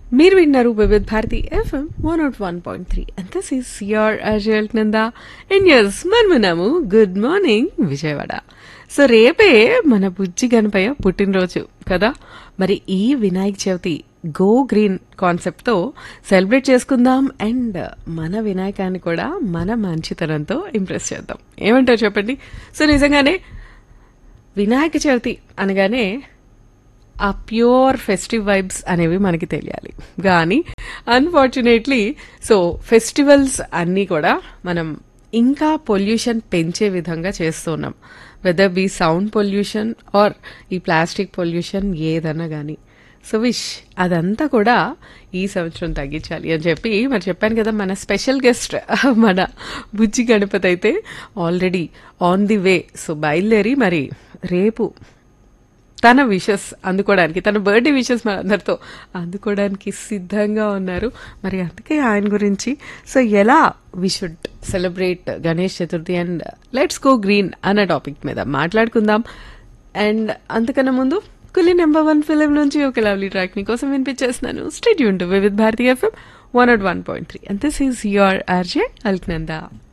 మీరు విన్నారు Vividh Bharati F M one not one point three and this is your Alaknanda and ఎస్ మనమున్నాము గుడ్ మార్నింగ్ విజయవాడ సో రేపే మన బుజ్జి గణపయ్య పుట్టినరోజు కదా మరి ఈ వినాయక చవితి గో గ్రీన్ కాన్సెప్ట్తో సెలబ్రేట్ చేసుకుందాం అండ్ మన వినాయకాన్ని కూడా మన మంచితనంతో ఇంప్రెస్ చేద్దాం ఏమంటారు చెప్పండి సో నిజంగానే వినాయక చవితి అనగానే ఆ ప్యూర్ ఫెస్టివ్ వైబ్స్ అనేవి మనకి తెలియాలి కానీ అన్ఫార్చునేట్లీ సో ఫెస్టివల్స్ అన్నీ కూడా మనం ఇంకా పొల్యూషన్ పెంచే విధంగా చేస్తున్నాం whether be sound pollution or ఈ ప్లాస్టిక్ పొల్యూషన్ ఏదన్నా కానీ సో విష్ అదంతా కూడా ఈ సంవత్సరం తగ్గించాలి అని చెప్పి మరి చెప్పాను కదా మన స్పెషల్ గెస్ట్ మన బుజ్జి గణపతి అయితే already on the way so బయలుదేరి మరి రేపు తన విషెస్ అందుకోవడానికి తన బర్త్డే విషెస్ మన అందరితో అందుకోవడానికి సిద్ధంగా ఉన్నారు మరి అందుకే ఆయన గురించి సో ఎలా we should celebrate Ganesh Chaturthi and let's go green అన్న టాపిక్ మీద మాట్లాడుకుందాం అండ్ అంతకన్నా ముందు కులి నెంబర్ వన్ ఫిలిం నుంచి ఒక లవ్లీ ట్రాక్ మీకోసం వినిపించేస్తున్నాను స్టేట్ యూన్ to Vividh Bharati F M one at one point three and this is your R J Alaknanda